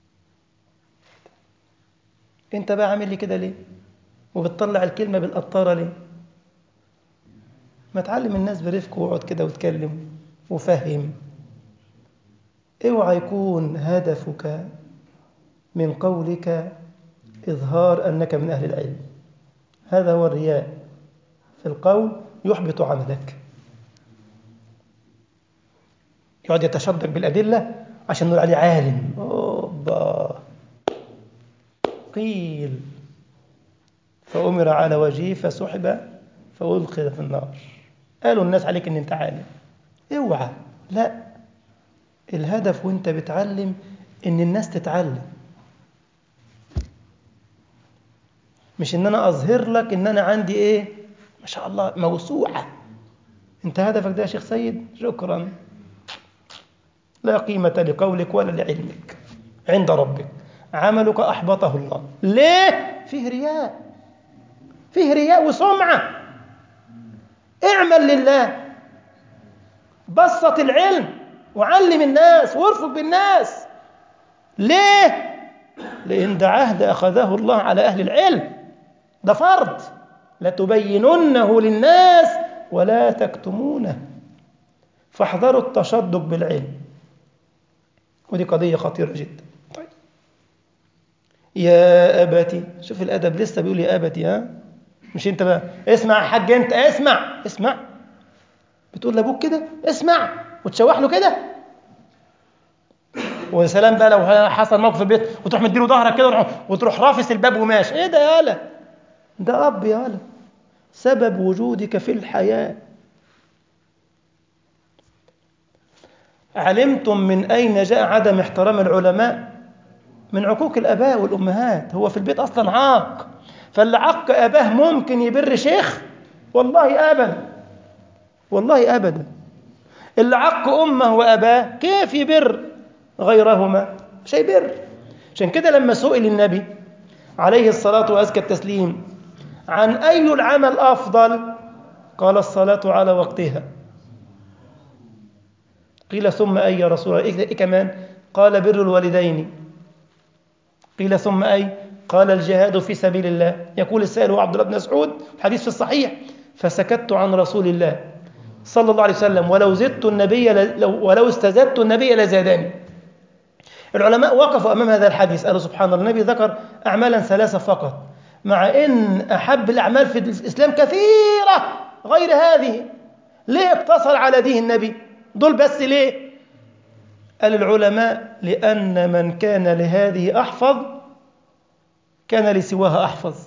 [SPEAKER 1] انت بقى عامل لي كده ليه وبتطلع الكلمة بالقطارة ليه ما تعلم الناس برفق واقعد كده واتكلم وفهم اوعى يكون هدفك من قولك إظهار أنك من أهل العلم هذا هو الرياء في القول يحبط عملك يقعد يتشدق بالأدلة عشان نقول عليه عالم أوبا قيل فأمر على وجهه فسحب فألقي في النار قالوا الناس عليك ان انت عالم اوعى لا الهدف وانت بتعلم ان الناس تتعلم مش ان انا اظهر لك ان انا عندي ايه ما شاء الله موسوعة انت هدفك ده يا شيخ سيد شكرا لا قيمة لقولك ولا لعلمك عند ربك عملك أحبطه الله ليه؟ فيه رياء فيه رياء وسمعة اعمل لله بسط العلم وعلم الناس وارفق بالناس ليه؟ لأن ده عهد أخذه الله على أهل العلم ده فرض لتبيننه للناس ولا تكتمونه فاحذروا التشدق بالعلم ودي قضية خطيرة جدا طيب يا أبتي شوف الأدب لسه بيقول يا أبتي ها مش انت بقى اسمع يا حاج انت اسمع اسمع بتقول لابوك كده اسمع وتشوح له كده ويا سلام بقى لو حصل موقف في البيت وتروح مديله ظهرك كده وتروح رافس الباب وماشي ايه ده يا هلا ده اب يا هلا سبب وجودك في الحياه علمتم من اين جاء عدم احترام العلماء من عقوق الاباء والامهات هو في البيت اصلا عاق فاللي عق اباه ممكن يبر شيخ والله ابدا والله ابدا اللي عق امه واباه كيف يبر غيرهما مش هيبر عشان كده لما سئل النبي عليه الصلاه وازكى التسليم عن اي العمل افضل قال الصلاه على وقتها قيل ثم اي يا رسول الله إيه كمان قال بر الوالدين قيل ثم اي قال الجهاد في سبيل الله يقول السائل هو عبد الله بن مسعود الحديث في الصحيح فسكت عن رسول الله صلى الله عليه وسلم ولو زدت النبي ولو استزدت النبي لزادني العلماء وقفوا امام هذا الحديث قالوا سبحان الله النبي ذكر اعمالا ثلاثه فقط مع ان احب الاعمال في الاسلام كثيره غير هذه ليه اقتصر على دين النبي دول بس ليه قال العلماء لان من كان لهذه احفظ كان لسواها أحفظ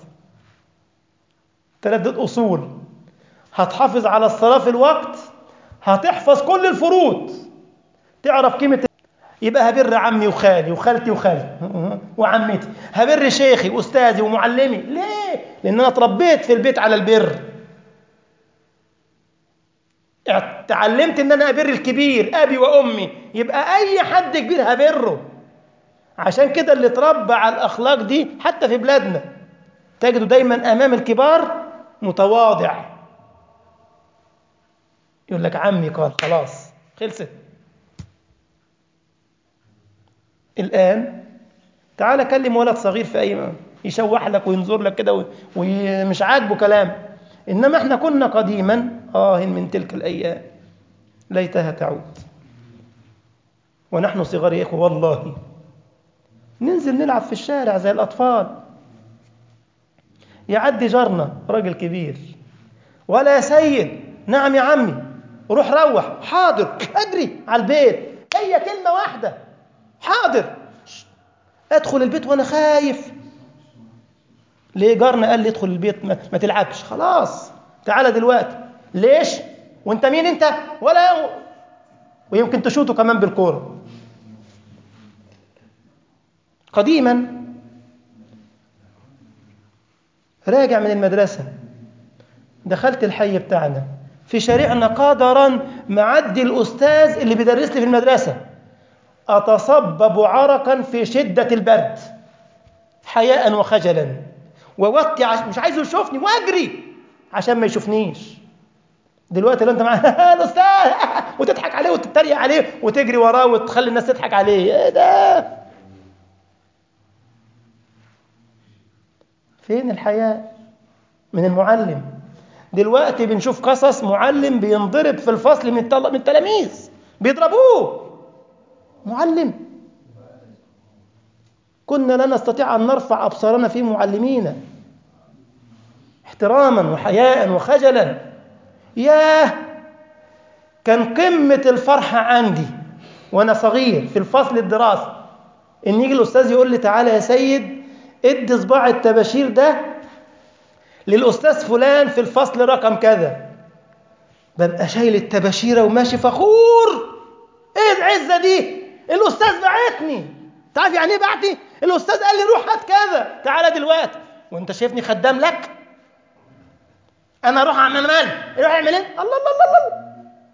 [SPEAKER 1] ثلاثة أصول هتحافظ على الصلاة في الوقت هتحفظ كل الفروض تعرف قيمة يبقى هبر عمي وخالي وخالتي وخالي وعمتي هبر شيخي وأستاذي ومعلمي ليه؟ لأن أنا اتربيت في البيت على البر تعلمت ان انا ابر الكبير ابي وامي يبقى اي حد كبير هبره عشان كده اللي اتربى على الاخلاق دي حتى في بلادنا تجده دايما امام الكبار متواضع يقول لك عمي قال خلاص خلصت الآن تعال كلم ولد صغير في أي يشوح لك وينظر لك كده ومش عاجبه كلام إنما إحنا كنا قديما آه من تلك الأيام ليتها تعود ونحن صغار يا إخوة والله ننزل نلعب في الشارع زي الأطفال يعدي جارنا راجل كبير ولا يا سيد نعم يا عمي روح روح حاضر اجري على البيت هي كلمة واحدة حاضر ادخل البيت وانا خايف ليه جارنا قال لي ادخل البيت ما, ما تلعبش خلاص تعالى دلوقتي ليش وانت مين انت ولا ويمكن تشوطه كمان بالكوره قديما راجع من المدرسة دخلت الحي بتاعنا في شارعنا قدرا معدي الأستاذ اللي بيدرس لي في المدرسة أتصبب عرقا في شدة البرد حياء وخجلا ووطي عش... مش عايزه يشوفني واجري عشان ما يشوفنيش دلوقتي لو انت معاه الاستاذ وتضحك عليه وتتريق عليه وتجري وراه وتخلي الناس تضحك عليه ايه ده فين الحياء من المعلم دلوقتي بنشوف قصص معلم بينضرب في الفصل من من التلاميذ بيضربوه معلم كنا لا نستطيع أن نرفع أبصارنا في معلمينا احتراما وحياء وخجلا ياه كان قمة الفرحة عندي وأنا صغير في الفصل الدراسي إن يجي الأستاذ يقول لي تعالى يا سيد ادي صباع التباشير ده للأستاذ فلان في الفصل رقم كذا ببقى شايل التباشيرة وماشي فخور ايه العزة دي الأستاذ بعتني تعرف يعني ايه بعتي الأستاذ قال لي روح هات كذا تعالى دلوقتي وانت شايفني خدام لك انا اروح اعمل مال يروح يعمل ايه الله الله الله الله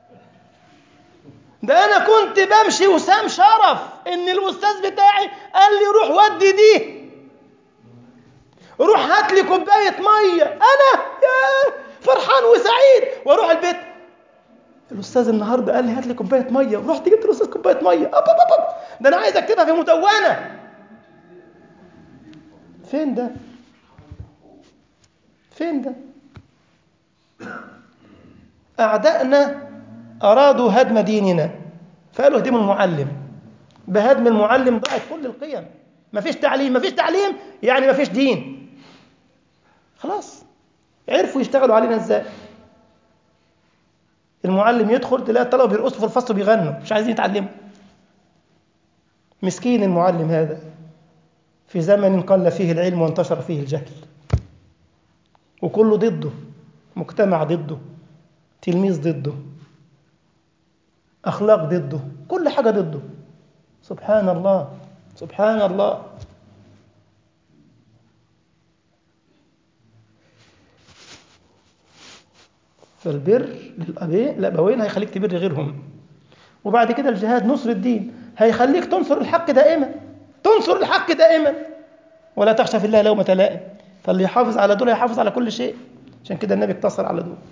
[SPEAKER 1] ده انا كنت بمشي وسام شرف ان الاستاذ بتاعي قال لي روح ودي دي روح هات لي كوبايه ميه انا يا فرحان وسعيد واروح البيت الاستاذ النهارده قال لي هات لي كوبايه ميه ورحت جبت الاستاذ كوبايه ميه أب أب أب. ده انا عايز اكتبها في مدونه فين ده فين ده اعدائنا ارادوا هدم ديننا فقالوا اهدموا المعلم بهدم المعلم ضاعت كل القيم مفيش تعليم مفيش تعليم يعني مفيش دين خلاص عرفوا يشتغلوا علينا ازاي المعلم يدخل تلاقي الطلبه بيرقصوا في الفصل وبيغنوا مش عايزين يتعلموا مسكين المعلم هذا في زمن قل فيه العلم وانتشر فيه الجهل وكله ضده مجتمع ضده تلميذ ضده أخلاق ضده كل حاجة ضده سبحان الله سبحان الله فالبر للأبين الأبوين هيخليك تبر غيرهم وبعد كده الجهاد نصر الدين هيخليك تنصر الحق دائما تنصر الحق دائما ولا تخشى في الله لومة لائم فاللي يحافظ على دول يحافظ على كل شيء عشان كده النبي اقتصر على دول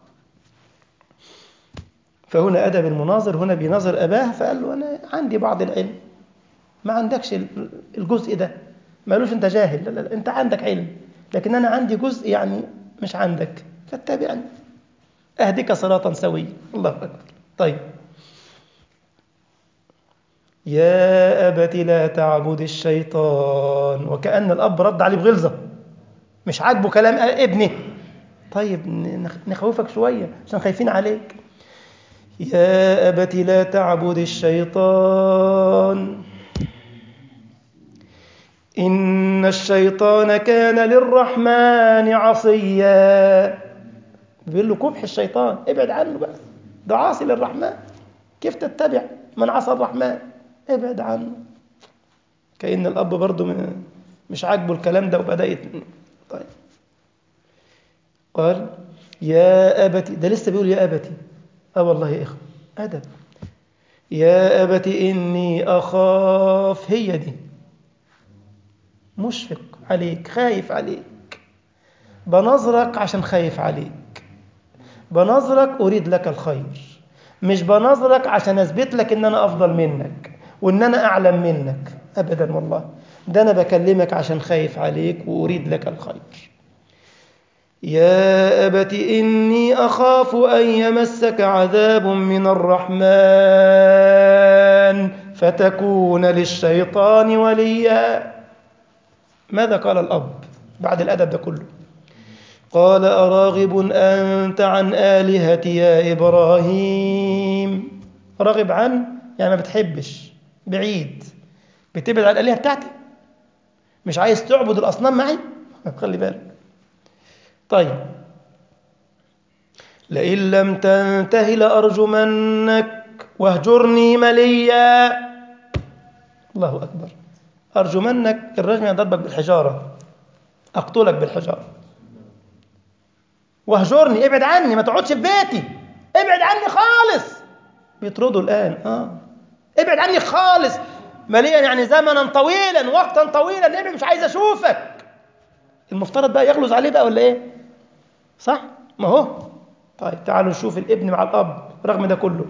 [SPEAKER 1] فهنا أدب المناظر هنا بيناظر أباه فقال له أنا عندي بعض العلم ما عندكش الجزء ده ما قالوش أنت جاهل لا, لا, لا أنت عندك علم لكن أنا عندي جزء يعني مش عندك فاتبعني أهدك صراطا سويا الله أكبر طيب يا أبت لا تعبد الشيطان وكأن الأب رد عليه بغلظة مش عاجبه كلام ابنه طيب نخوفك شوية عشان خايفين عليك يا أبت لا تعبد الشيطان إن الشيطان كان للرحمن عصيا بيقول له كبح الشيطان ابعد عنه بقى ده عاصي للرحمن كيف تتبع من عصى الرحمن ابعد عنه كأن الأب برضه مش عاجبه الكلام ده وبدأ يت... طيب قال يا أبتي ده لسه بيقول يا أبتي اه والله يا إخوة أدب يا أبت إني أخاف هي دي مشفق عليك خايف عليك بنظرك عشان خايف عليك بنظرك أريد لك الخير مش بنظرك عشان أثبت لك إن أنا أفضل منك وإن أنا أعلم منك أبدا والله ده أنا بكلمك عشان خايف عليك وأريد لك الخير يا أبت إني أخاف أن يمسك عذاب من الرحمن فتكون للشيطان وليا ماذا قال الأب بعد الأدب ده كله قال أراغب أنت عن آلهتي يا إبراهيم راغب عن يعني ما بتحبش بعيد بتبعد عن الآلهة بتاعتي مش عايز تعبد الأصنام معي خلي بالك طيب لئن لم تنته لأرجمنك واهجرني مليا الله أكبر أرجمنك الرجم يضربك بالحجارة أقتلك بالحجارة واهجرني ابعد عني ما تقعدش في بيتي ابعد عني خالص بيطردوا الآن آه ابعد عني خالص مليا يعني زمنا طويلا وقتا طويلا ابعد مش عايز أشوفك المفترض بقى يغلظ عليه بقى ولا ايه صح ما هو طيب تعالوا نشوف الابن مع الاب رغم ده كله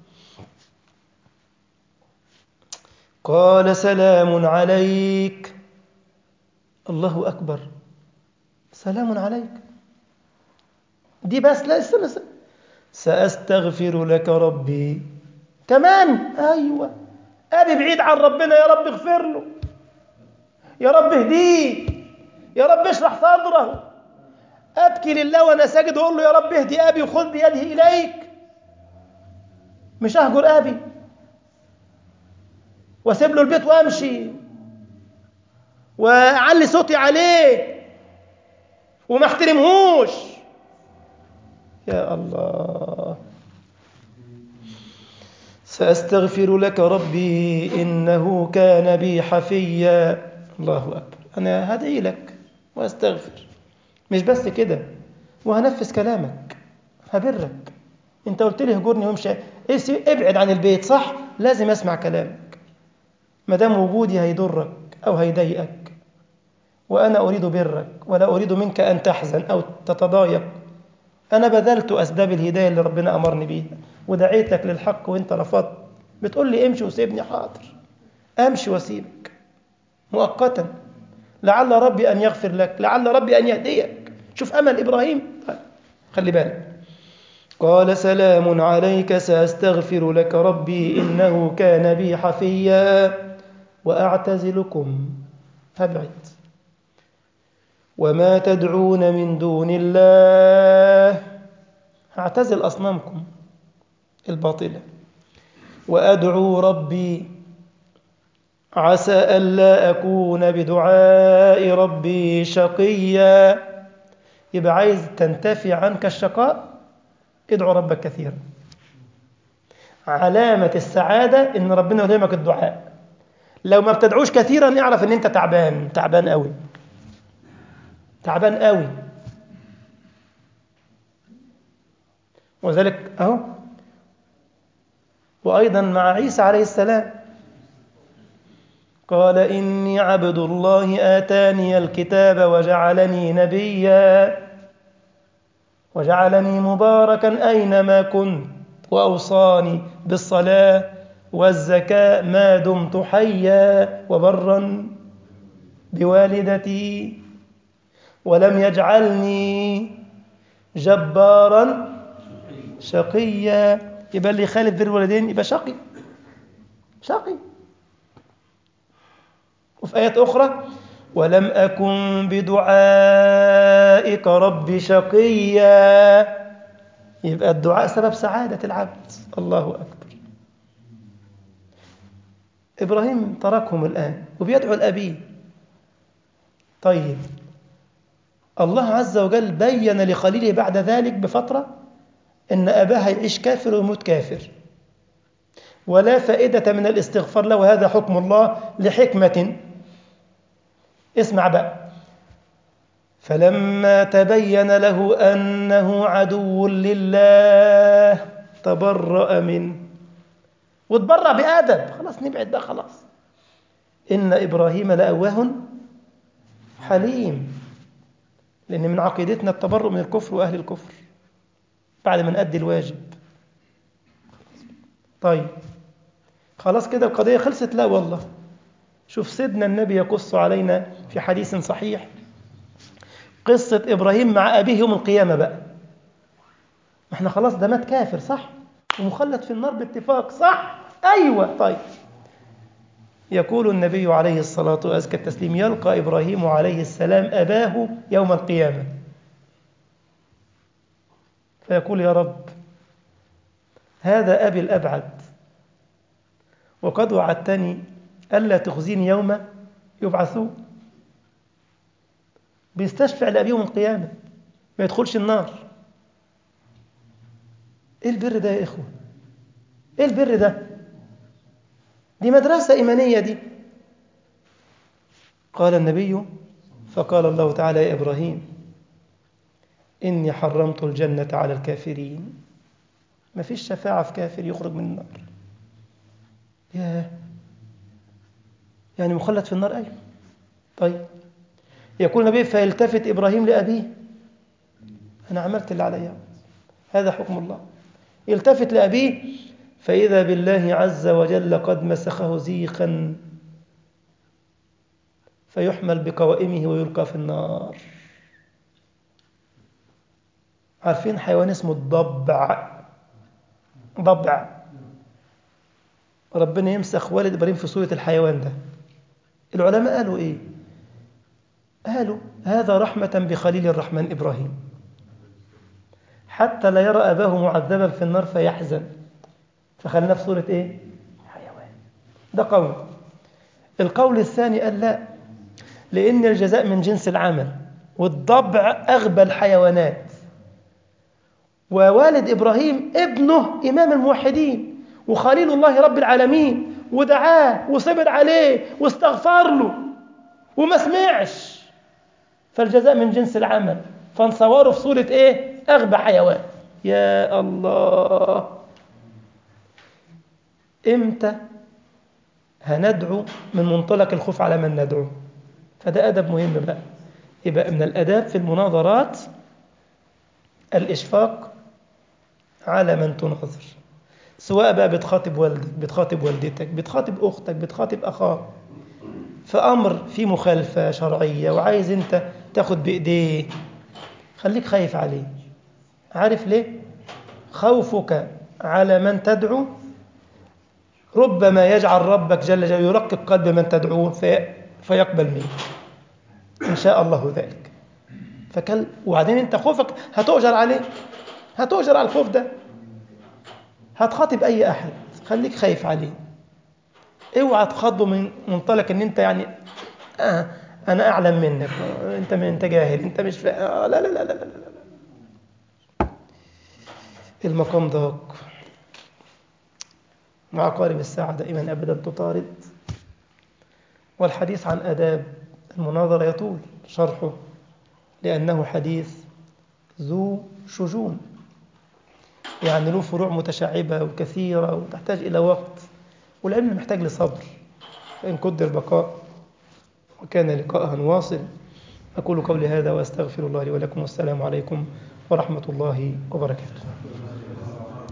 [SPEAKER 1] قال سلام عليك الله اكبر سلام عليك دي بس لا استنى استنى ساستغفر لك ربي كمان ايوه ابي بعيد عن ربنا يا رب اغفر له يا رب اهديه يا رب اشرح صدره أبكي لله وأنا ساجد وأقول له يا رب اهدي أبي وخذ بيده إليك مش أهجر أبي وأسيب له البيت وأمشي وأعلي صوتي عليه وما احترمهوش يا الله سأستغفر لك ربي إنه كان بي حفيا الله أكبر أنا هدعي لك وأستغفر مش بس كده وهنفذ كلامك هبرك أنت قلت لي هجرني وامشي ابعد عن البيت صح لازم أسمع كلامك ما دام وجودي هيضرك أو هيضايقك وأنا أريد برك ولا أريد منك أن تحزن أو تتضايق أنا بذلت أسباب الهداية اللي ربنا أمرني بيها ودعيت لك للحق وأنت رفضت بتقول لي امشي وسيبني حاضر أمشي وأسيبك مؤقتا لعل ربي أن يغفر لك لعل ربي أن يهديك شوف أمل إبراهيم طيب. خلي بالك قال سلام عليك سأستغفر لك ربي إنه كان بي حفيا وأعتزلكم أبعد وما تدعون من دون الله أعتزل أصنامكم الباطلة وأدعو ربي عسى ألا أكون بدعاء ربي شقيا يبقى عايز تنتفي عنك الشقاء ادعو ربك كثيرا علامة السعادة إن ربنا يلهمك الدعاء لو ما بتدعوش كثيرا اعرف إن أنت تعبان تعبان قوي تعبان قوي وذلك أهو وأيضا مع عيسى عليه السلام قال إني عبد الله آتاني الكتاب وجعلني نبيا وجعلني مباركا أينما كنت وأوصاني بالصلاة والزكاة ما دمت حيا وبرا بوالدتي ولم يجعلني جبارا شقيا يبقى اللي يخالف ذي الوالدين يبقى شقي شقي وفي آيات أخرى ولم أكن بدعائك رب شقيا يبقى الدعاء سبب سعادة العبد الله أكبر إبراهيم تركهم الآن وبيدعو الأبي طيب الله عز وجل بين لخليله بعد ذلك بفترة إن أباه هيعيش كافر ويموت كافر ولا فائدة من الاستغفار له وهذا حكم الله لحكمة اسمع بقى فلما تبين له أنه عدو لله تبرأ منه وتبرأ بآدب خلاص نبعد بقى خلاص إن إبراهيم لأواه حليم لأن من عقيدتنا التبرؤ من الكفر وأهل الكفر بعد ما نأدي الواجب طيب خلاص كده القضية خلصت لا والله شوف سيدنا النبي يقص علينا في حديث صحيح قصة إبراهيم مع أبيه يوم القيامة بقى ما احنا خلاص ده مات كافر صح ومخلد في النار باتفاق صح أيوة طيب يقول النبي عليه الصلاة وأزكى التسليم يلقى إبراهيم عليه السلام أباه يوم القيامة فيقول يا رب هذا أبي الأبعد وقد وعدتني ألا تخزيني يوم يبعثون بيستشفع لأبيه يوم القيامة ما يدخلش النار إيه البر ده يا إخوة إيه البر ده دي مدرسة إيمانية دي قال النبي فقال الله تعالى يا إبراهيم إني حرمت الجنة على الكافرين ما فيش شفاعة في كافر يخرج من النار ياه يعني مخلد في النار أيوه طيب يقول النبي فيلتفت إبراهيم لأبيه أنا عملت اللي علي هذا حكم الله يلتفت لأبيه فإذا بالله عز وجل قد مسخه زيخا فيحمل بقوائمه ويلقى في النار عارفين حيوان اسمه الضبع ضبع ربنا يمسخ والد إبراهيم في صورة الحيوان ده العلماء قالوا إيه قالوا هذا رحمة بخليل الرحمن إبراهيم حتى لا يرى أباه معذبا في النار فيحزن فخلنا في صورة إيه حيوان ده قول القول الثاني قال لا لأن الجزاء من جنس العمل والضبع أغبى الحيوانات ووالد إبراهيم ابنه إمام الموحدين وخليل الله رب العالمين ودعاه وصبر عليه واستغفر له وما سمعش فالجزاء من جنس العمل فانصوره في صورة إيه أغبى حيوان يا الله إمتى هندعو من منطلق الخوف على من ندعو فده أدب مهم بقى يبقى من الأداب في المناظرات الإشفاق على من تناظر سواء بقى بتخاطب والدك بتخاطب والدتك بتخاطب أختك بتخاطب أخاك فأمر في مخالفة شرعية وعايز أنت تاخد بإيديه خليك خايف عليه عارف ليه؟ خوفك على من تدعو ربما يجعل ربك جل جلاله يرقق قلب من تدعوه في فيقبل منه إن شاء الله ذلك فكل وبعدين أنت خوفك هتؤجر عليه هتؤجر على الخوف ده هتخاطب أي أحد خليك خايف عليه اوعى تخاطبه من منطلق ان انت يعني آه انا اعلم منك انت من انت جاهل انت مش فا... آه لا, لا لا لا لا لا لا المقام ضاق مع قارب الساعة دائما أبدا تطارد والحديث عن آداب المناظرة يطول شرحه لأنه حديث ذو شجون يعني له فروع متشعبة وكثيرة وتحتاج إلى وقت والعلم محتاج لصبر فإن قدر البقاء وكان لقاءها واصل أقول قولي هذا وأستغفر الله لي ولكم والسلام عليكم ورحمة الله وبركاته